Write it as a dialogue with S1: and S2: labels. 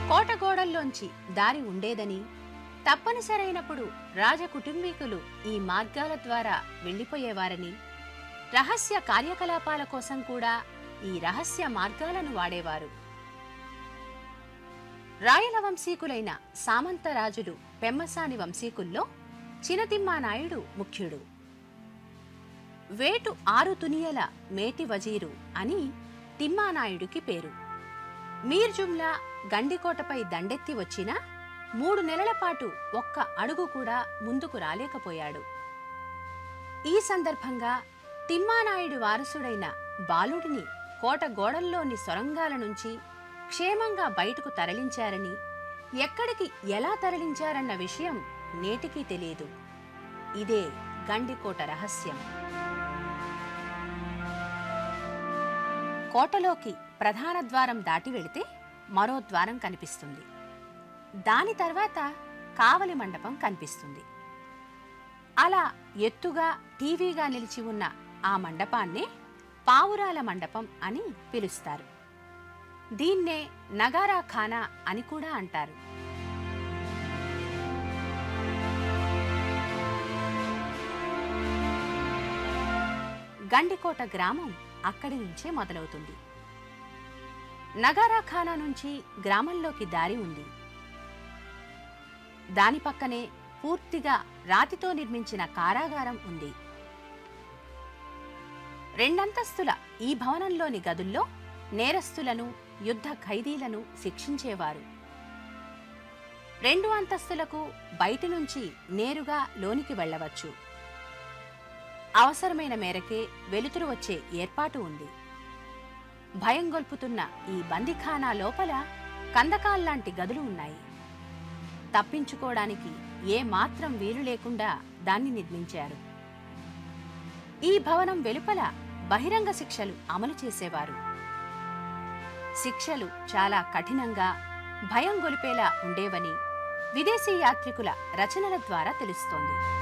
S1: కోటగోడల్లోంచి దారి ఉండేదని తప్పనిసరైనప్పుడు రాజ కుటుంబీకులు ఈ మార్గాల ద్వారా వెళ్ళిపోయేవారని రహస్య కార్యకలాపాల కోసం కూడా ఈ రహస్య మార్గాలను వాడేవారు రాయల వంశీకులైన సామంతరాజులు పెమ్మసాని వంశీకుల్లో చినతిమ్మానాయుడు ముఖ్యుడు వేటు ఆరు తునియల మేటి వజీరు అని తిమ్మానాయుడికి పేరు మీర్ జుమ్లా గండికోటపై దండెత్తి వచ్చినా మూడు నెలల పాటు ఒక్క అడుగు కూడా ముందుకు రాలేకపోయాడు ఈ సందర్భంగా తిమ్మానాయుడు వారసుడైన బాలుడిని కోట గోడల్లోని సొరంగాల నుంచి క్షేమంగా బయటకు తరలించారని ఎక్కడికి ఎలా తరలించారన్న విషయం నేటికీ తెలియదు ఇదే గండికోట రహస్యం కోటలోకి ప్రధాన ద్వారం దాటి వెళితే మరో ద్వారం కనిపిస్తుంది దాని తర్వాత కావలి మండపం కనిపిస్తుంది అలా ఎత్తుగా టీవీగా నిలిచి ఉన్న ఆ మండపాన్నే పావురాల మండపం అని పిలుస్తారు దీన్నే నగారా ఖానా అని కూడా అంటారు గండికోట గ్రామం అక్కడి నుంచే మొదలవుతుంది నగారా ఖానా నుంచి గ్రామంలోకి దారి ఉంది దాని పక్కనే పూర్తిగా రాతితో నిర్మించిన కారాగారం ఉంది రెండంతస్తుల ఈ భవనంలోని గదుల్లో నేరస్తులను యుద్ధ ఖైదీలను శిక్షించేవారు రెండు అంతస్తులకు బయటి నుంచి నేరుగా లోనికి వెళ్ళవచ్చు అవసరమైన మేరకే వెలుతురు వచ్చే ఏర్పాటు ఉంది భయం గొల్పుతున్న ఈ బందిఖానా లోపల కందకాల్లాంటి గదులు ఉన్నాయి తప్పించుకోవడానికి ఏ మాత్రం వీలు లేకుండా దాన్ని నిర్మించారు ఈ భవనం వెలుపల బహిరంగ శిక్షలు అమలు చేసేవారు శిక్షలు చాలా కఠినంగా భయం గొలిపేలా ఉండేవని విదేశీ యాత్రికుల రచనల ద్వారా తెలుస్తోంది